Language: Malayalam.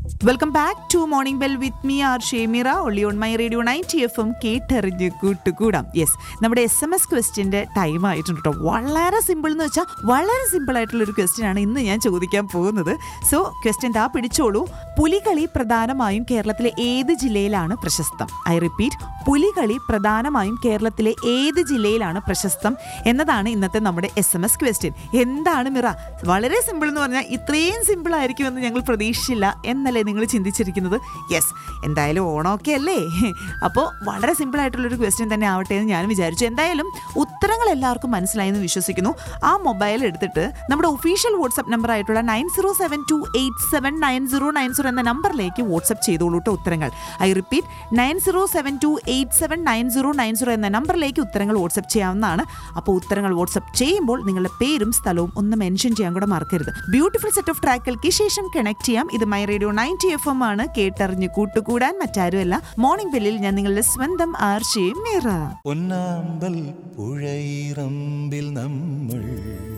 welcome back to Morning Bell with me R Shemira ഒള്ളി on My Radio ninety F M കേട്ടറിഞ്ഞ് കൂട്ടുകൂടാം യെസ് നമ്മുടെ എസ് എം എസ് ക്വസ്റ്റിൻ്റെ ടൈം ആയിട്ടുണ്ട് കേട്ടോ വളരെ സിമ്പിൾ എന്ന് വെച്ചാൽ വളരെ സിമ്പിൾ ആയിട്ടുള്ള ഒരു ക്വസ്റ്റ്യൻ ആണ് ഇന്ന് ഞാൻ ചോദിക്കാൻ പോകുന്നത് സോ ക്വസ്റ്റ്യൻ ദാ പിടിച്ചോളൂ പുലികളി പ്രധാനമായും കേരളത്തിലെ ഏത് ജില്ലയിലാണ് പ്രശസ്തം ഐ റിപ്പീറ്റ് പുലികളി പ്രധാനമായും കേരളത്തിലെ ഏത് ജില്ലയിലാണ് പ്രശസ്തം എന്നതാണ് ഇന്നത്തെ നമ്മുടെ എസ് എം എസ് ക്വസ്റ്റ്യൻ എന്താണ് മിറ വളരെ സിമ്പിൾ എന്ന് പറഞ്ഞാൽ ഇത്രയും സിമ്പിൾ ആയിരിക്കുമെന്ന് ഞങ്ങൾ പ്രതീക്ഷിച്ചില്ല എന്നല്ലേ നിങ്ങൾ ചിന്തിച്ചിരിക്കുന്നത് യെസ് എന്തായാലും ഓണമൊക്കെ അല്ലേ അപ്പോൾ വളരെ സിമ്പിൾ ആയിട്ടുള്ളൊരു ക്വസ്റ്റ്യൻ തന്നെ ആവട്ടെ എന്ന് ഞാൻ വിചാരിച്ചു എന്തായാലും ഉത്തരങ്ങൾ എല്ലാവർക്കും മനസ്സിലായി എന്ന് വിശ്വസിക്കുന്നു ആ മൊബൈൽ എടുത്തിട്ട് നമ്മുടെ ഒഫീഷ്യൽ വാട്സപ്പ് നമ്പർ ആയിട്ടുള്ള nine zero seven two eight seven nine zero nine zero എന്ന നമ്പറിലേക്ക് വാട്സപ്പ് ചെയ്തോളൂ കേട്ടോ ഉത്തരങ്ങൾ I repeat nine zero seven two eight seven nine zero nine zero എന്ന നമ്പറിലേക്ക് ഉത്തരങ്ങൾ വാട്സപ്പ് ചെയ്യാവുന്നതാണ് അപ്പോൾ ഉത്തരങ്ങൾ വാട്സപ്പ് ചെയ്യുമ്പോൾ നിങ്ങളുടെ പേരും സ്ഥലവും ഒന്ന് മെൻഷൻ ചെയ്യാൻ കൂടെ മറക്കരുത് ബ്യൂട്ടിഫുൾ സെറ്റ് ഓഫ് ട്രാക്കുകൾക്ക് ശേഷം കണക്ട് ചെയ്യാം ഇത് My Radio ninety F M ആണ് കേട്ടറിഞ്ഞ് കൂട്ടുകൂടാൻ മറ്റാരുമല്ല മോർണിംഗ് ബെല്ലിൽ ഞാൻ നിങ്ങളുടെ സ്വന്തം ആർഷയും മീറ പൊന്നാമ്പൽ പുഴയിറമ്പിൽ നമ്മൾ